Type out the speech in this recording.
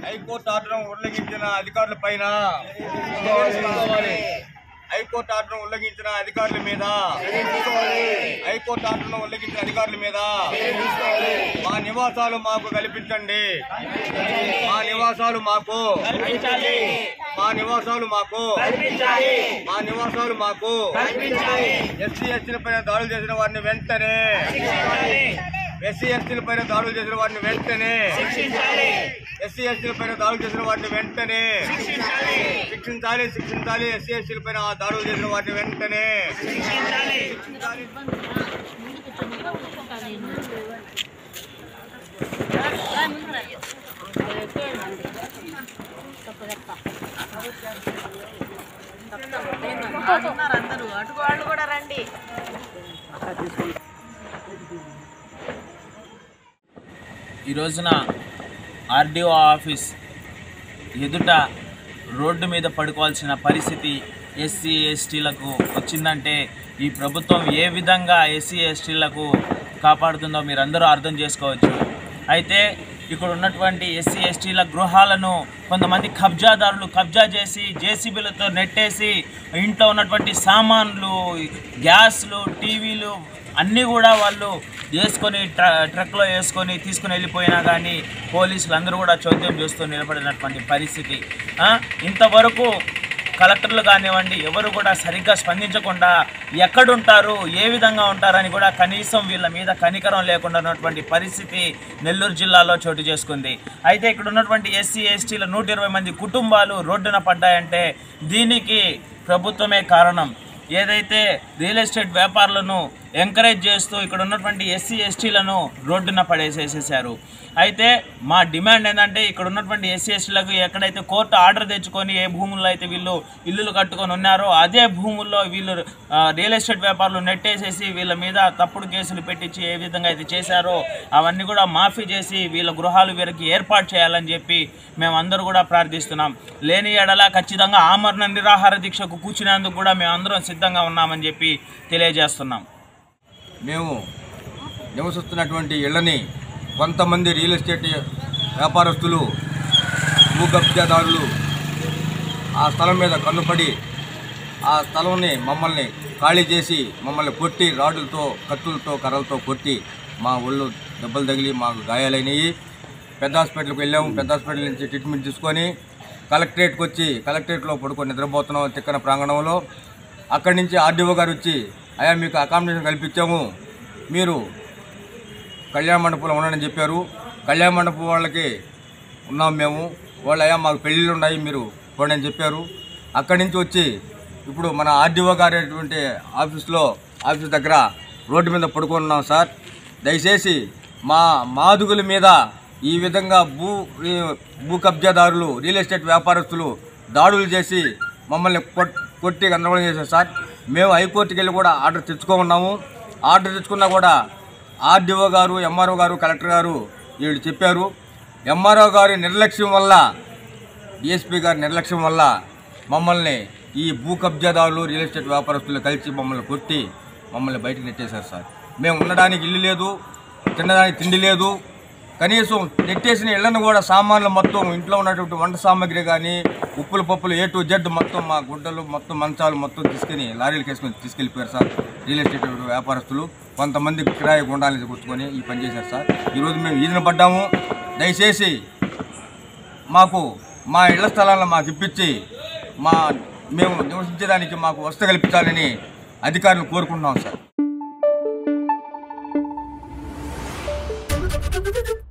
high court order ఉల్లంఘించిన అధికారుల పైన హైకోర్టు ఆర్డర్ ఉల్లంఘించిన అధికారుల మీద హైకోర్టు ఆర్డర్ ఉల్లంఘించిన అధికారుల మీద మా నివాసాలు మాకు కల్పించండి మా నివాసాలు మాకు మా నివాసాలు మాకు మా నివాసాలు మాకు ఎస్సీ ఎస్టీల పైన దాడులు చేసిన వారిని వెంటనే ఎస్సీ ఎస్టీల పైన దాడులు చేసిన వారిని వెంటనే ఎస్సీ ఎస్టీల పైన దాడులు చేసిన వారిని వెంటనే శిక్షించాలి శిక్షించాలి ఎస్సీ ఎస్టీల పైన ఆ దాడులు చేసిన వారిని వెంటనే అందరూ అటు వాళ్ళు కూడా రండి ఈ రోజున ఆర్డీఓ ఆఫీస్ ఎదుట రోడ్డు మీద పడుకోవాల్సిన పరిస్థితి ఎస్సీ ఎస్టీలకు వచ్చిందంటే ఈ ప్రభుత్వం ఏ విధంగా ఎస్సీ ఎస్టీలకు కాపాడుతుందో మీరందరూ అర్థం చేసుకోవచ్చు అయితే ఇక్కడ ఉన్నటువంటి ఎస్సీ ఎస్టీల గృహాలను కొంతమంది కబ్జాదారులు కబ్జా చేసి జేసీబీలతో నెట్టేసి ఇంట్లో ఉన్నటువంటి సామాన్లు గ్యాస్లు టీవీలు అన్నీ కూడా వాళ్ళు వేసుకొని ట్ర ట్రక్లో వేసుకొని తీసుకుని వెళ్ళిపోయినా కానీ పోలీసులు అందరూ కూడా చోద్యం చూస్తూ నిలబడినటువంటి పరిస్థితి ఆ, ఇంతవరకు కలెక్టర్లు కానివ్వండి ఎవరు కూడా సరిగ్గా స్పందించకుండా ఎక్కడుంటారు ఏ విధంగా ఉంటారని కూడా కనీసం వీళ్ళ మీద కనికరం లేకుండా ఉన్నటువంటి పరిస్థితి నెల్లూరు జిల్లాలో చోటు చేసుకుంది అయితే ఇక్కడ ఉన్నటువంటి ఎస్సీ ఎస్టీల నూట ఇరవై మంది కుటుంబాలు రోడ్డున పడ్డాయంటే దీనికి ప్రభుత్వమే కారణం ఏదైతే రియల్ ఎస్టేట్ వ్యాపారులను ఎంకరేజ్ చేస్తూ ఇక్కడ ఉన్నటువంటి ఎస్సీ ఎస్టీలను రోడ్డున పడేసేసేసారు అయితే మా డిమాండ్ ఏంటంటే ఇక్కడ ఉన్నటువంటి ఎస్సీ ఎస్టీలకు ఎక్కడైతే కోర్టు ఆర్డర్ తెచ్చుకొని ఏ భూముల్లో అయితే వీళ్ళు ఇల్లులు కట్టుకొని ఉన్నారో అదే భూముల్లో వీళ్ళు ఆ, రియల్ ఎస్టేట్ వ్యాపారులు నెట్టేసేసి వీళ్ళ మీద తప్పుడు కేసులు పెట్టించి ఏ విధంగా అయితే చేశారో అవన్నీ కూడా మాఫీ చేసి వీళ్ళ గృహాలు వీరికి ఏర్పాటు చేయాలని చెప్పి మేమందరూ కూడా ప్రార్థిస్తున్నాం లేని ఎడల ఖచ్చితంగా ఆమరణ నిరాహార దీక్షకు కూర్చునేందుకు కూడా మేమందరం సిద్ధంగా ఉన్నామని చెప్పి తెలియజేస్తున్నాం మేము నివసిస్తున్నటువంటి ఇళ్ళని కొంతమంది రియల్ ఎస్టేట్ వ్యాపారస్తులు భూ కబ్జాదారులు ఆ స్థలం మీద కన్నుపడి ఆ స్థలంని మమ్మల్ని ఖాళీ చేసి మమ్మల్ని కొట్టి రాడులతో కత్తులతో కర్రలతో కొట్టి మా ఒళ్ళు దెబ్బలు తగిలి మాకు గాయాలైనవి పెద్ద హాస్పిటల్కి వెళ్ళాము పెద్ద హాస్పిటల్ నుంచి ట్రీట్మెంట్ తీసుకొని కలెక్టరేట్కి వచ్చి కలెక్టరేట్లో పడుకొని నిద్రపోతున్నాం తిక్కన ప్రాంగణంలో అక్కడి నుంచి ఆర్డీఓ గారు వచ్చి అయ్యా మీకు అకామిడేషన్ కల్పించాము మీరు కళ్యాణ మండపంలో ఉండని చెప్పారు కళ్యాణ మండపం వాళ్ళకి ఉన్నాం మేము వాళ్ళు అయ్యా మాకు పెళ్ళిళ్ళు ఉన్నాయి మీరు పోండి అని చెప్పారు అక్కడి నుంచి వచ్చి ఇప్పుడు మన ఆర్డీఓ గారి ఆఫీస్లో ఆఫీస్ దగ్గర రోడ్డు మీద పడుకున్నాం సార్ దయచేసి మా మాదుగుల మీద ఈ విధంగా భూ ఈ భూ కబ్జాదారులు రియల్ ఎస్టేట్ వ్యాపారస్తులు దాడులు చేసి మమ్మల్ని కొట్- కొట్టి గందరగోళం చేశారు సార్ మేము హైకోర్టుకి వెళ్ళి కూడా ఆర్డర్ తెచ్చుకోమన్నాము ఆర్డర్ తెచ్చుకున్నా కూడా ఆర్డీఓ గారు ఎంఆర్ఓ గారు కలెక్టర్ గారు వీళ్ళు చెప్పారు ఎంఆర్ఓ గారి నిర్లక్ష్యం వల్ల డిఎస్పీ గారి నిర్లక్ష్యం వల్ల మమ్మల్ని ఈ భూ కబ్జాదారులు రియల్ ఎస్టేట్ వ్యాపారస్తులు కలిసి మమ్మల్ని కొట్టి మమ్మల్ని బయటకు నెట్టేశారు సార్ మేము ఉండడానికి ఇల్లు లేదు తినడానికి తిండి లేదు కనీసం నెట్టేసిన ఇళ్లను కూడా సామాన్లు మొత్తం ఇంట్లో ఉన్నటువంటి వంట సామాగ్రి కానీ ఉప్పులు పప్పులు ఏ టు జెడ్ మొత్తం మా గుడ్డలు మొత్తం మంచాలు మొత్తం తీసుకుని లారీలకు వేసుకొని తీసుకెళ్ళిపోయారు సార్ రియల్ ఎస్టేట్ వ్యాపారస్తులు కొంతమంది కిరాయి గుండాలని కూర్చుకొని ఈ పని చేశారు సార్ ఈరోజు మేము ఈదిన పడ్డాము దయచేసి మాకు మా ఇళ్ల స్థలాలను మాకు ఇప్పించి మా మేము నివసించడానికి మాకు వసతి కల్పించాలని అధికారులు కోరుకుంటున్నాం సార్